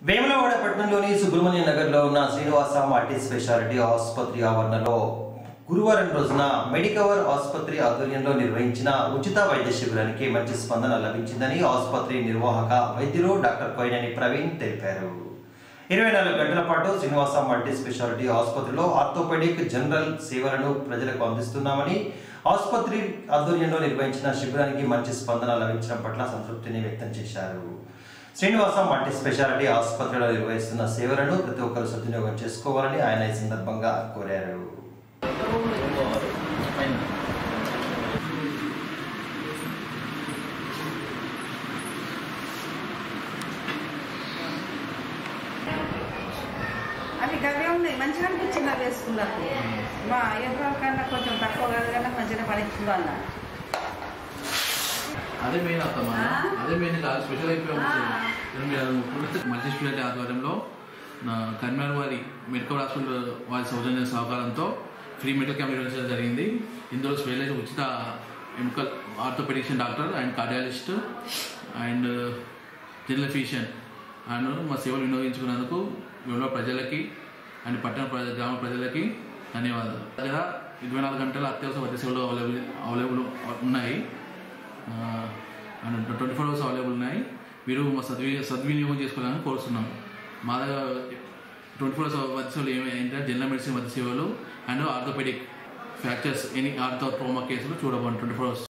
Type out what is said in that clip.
వేములవాడ పట్టణంలోని సుబ్రహ్మణ్య నగర్లో ఉన్న శ్రీనివాస మల్టీ స్పెషాలిటీ ఆసుపత్రి ఆవరణలో గురువారం రోజున మెడికవర్ ఆసుపత్రి ఆధ్వర్యంలో నిర్వహించిన ఉచిత వైద్య శిబిరానికి మంచి స్పందన లభించిందని ఆసుపత్రి నిర్వాహక వైద్యులు డాక్టర్ కోయినేని ప్రవీణ్ తెలిపారు ఇరవై నాలుగు గంటల పాటు శ్రీనివాస మల్టీ స్పెషాలిటీ ఆసుపత్రిలో ఆర్థోపెడిక్ జనరల్ సేవలను ప్రజలకు అందిస్తున్నామని ఆసుపత్రి ఆధ్వర్యంలో నిర్వహించిన శిబిరానికి మంచి స్పందన లభించడం పట్ల సంతృప్తిని వ్యక్తం చేశారు శ్రీనివాస మల్టీ స్పెషాలిటీ ఆసుపత్రిలో నిర్వహిస్తున్న సేవలను ప్రతి ఒక్కరు సద్వినియోగం చేసుకోవాలని ఆయన ఈ సందర్భంగా కోరారు అవి గవే ఉన్నాయి మంచిగా అనిపించింది అవి వేసుకున్నప్పుడు మా ఎదురు కన్నా కొంచెం తక్కువ కాదు కన్నా మంచిగా పడించింది అన్న అదే మెయిన్ అత్తమ్మ ఆ? అదే మెయిన్ కాదు స్పెషల్ అయిపోయి ఆ. మల్టీ స్పెషాలిటీ ఆధ్వర్యంలో నా కర్మార్ వారి మెడికల్ హాస్పిటల్ వారి సౌజన్య సహకారంతో ఫ్రీ మెడికల్ క్యాంప్ నిర్వహించడం జరిగింది ఇందులో స్పెషలైజ్ ఉచిత medical orthopaedician doctor and cardiologist and general physician and మా సేవలు వినియోగించుకున్నందుకు మేము ప్రజలకి అండ్ పట్టణ ప్రజ గ్రామ ప్రజలకి ధన్యవాదాలు దగ్గర ఇరవై నాలుగు గంటల అత్యవసర వైద్య సేవలు అవైలబుల్ అవైలబుల్ ఉన్నాయి and twenty four hours available ఉన్నాయి మీరు మా సద్వి సద్వినియోగం చేసుకోవాలని కోరుతున్నాం మా దగ్గర ట్వంటీ ఫోర్ అవర్స్ వైద్య సేవలు ఏమి ఏంటంటే జనరల్ మెడిసిన్ వైద్య సేవలు and orthopaedic fractures any ortho trauma కేసులు చూడబోండి ట్వంటీ ఫోర్ అవర్స్